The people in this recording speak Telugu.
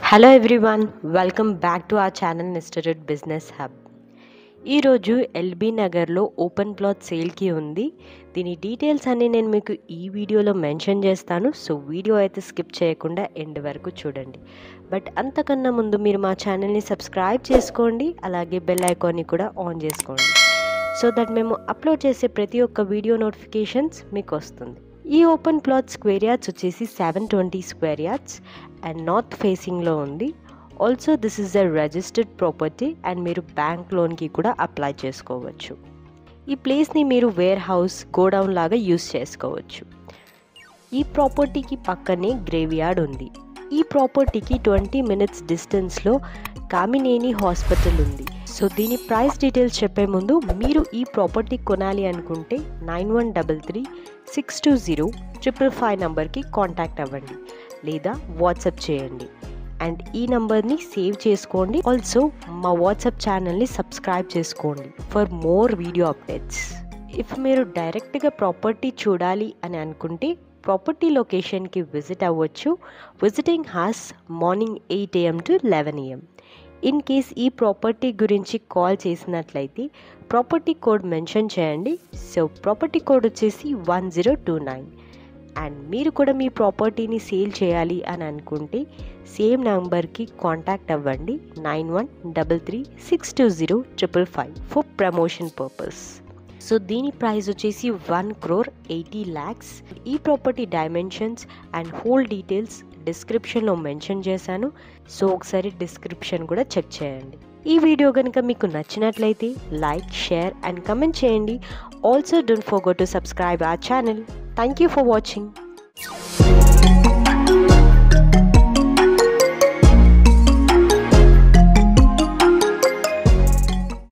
hello everyone welcome back to our channel నిస్టరెడ్ బిజినెస్ హబ్ ఈరోజు ఎల్బీ నగర్లో ఓపెన్ ప్లాట్ సేల్కి ఉంది దీని డీటెయిల్స్ అన్నీ నేను మీకు ఈ వీడియోలో మెన్షన్ చేస్తాను సో వీడియో అయితే స్కిప్ చేయకుండా ఎండ్ వరకు చూడండి బట్ అంతకన్నా ముందు మీరు మా ఛానల్ని సబ్స్క్రైబ్ చేసుకోండి అలాగే బెల్ ఐకాన్ని కూడా ఆన్ చేసుకోండి సో దట్ మేము అప్లోడ్ చేసే ప్రతి ఒక్క వీడియో నోటిఫికేషన్స్ మీకు వస్తుంది ఈ ఓపెన్ ప్లాట్ స్క్వేర్ యార్డ్స్ వచ్చేసి seven twenty square yards and north ఫేసింగ్లో ఉంది also this is a registered property and మీరు బ్యాంక్ లోన్కి కూడా అప్లై చేసుకోవచ్చు ఈ ప్లేస్ని మీరు వేర్ హౌస్ గోడౌన్ లాగా యూస్ చేసుకోవచ్చు ఈ ప్రాపర్టీకి పక్కనే గ్రేవ్ యార్డ్ ఉంది ఈ ప్రాపర్టీకి ట్వంటీ మినిట్స్ డిస్టెన్స్లో కామినేని హాస్పిటల్ ఉంది సో దీని ప్రైస్ డీటెయిల్స్ చెప్పే ముందు మీరు ఈ ప్రాపర్టీ కొనాలి అనుకుంటే nine one double three six two zero triple five నంబర్కి కాంటాక్ట్ అవ్వండి లేదా వాట్సాప్ చేయండి అండ్ ఈ నంబర్ని సేవ్ చేసుకోండి ఆల్సో మా వాట్సాప్ ఛానల్ని సబ్స్క్రైబ్ చేసుకోండి for more video updates if మీరు డైరెక్ట్గా ప్రాపర్టీ చూడాలి అని అనుకుంటే ప్రాపర్టీ లొకేషన్కి విజిట్ అవ్వచ్చు visiting hours morning eight AM to eleven AM in case ఈ ప్రాపర్టీ గురించి కాల్ చేసినట్లయితే ప్రాపర్టీ కోడ్ మెన్షన్ చేయండి సో ప్రాపర్టీ కోడ్ వచ్చేసి one zero two nine and మీరు కూడా మీ ప్రాపర్టీని సేల్ చేయాలి అని అనుకుంటే సేమ్ నెంబర్కి కాంటాక్ట్ అవ్వండి nine one double three six two zero triple five for promotion purpose so దీని ప్రైస్ వచ్చేసి వన్ క్రోర్ ఎయిటీ ల్యాక్స్ ఈ property dimensions and whole details డిస్క్రిప్షన్లో మెన్షన్ చేశాను సో ఒకసారి డిస్క్రిప్షన్ కూడా చెక్ చేయండి ఈ వీడియో కనుక మీకు నచ్చినట్లయితే లైక్ షేర్ అండ్ కమెంట్ చేయండి also don't forget to subscribe our channel thank you for watching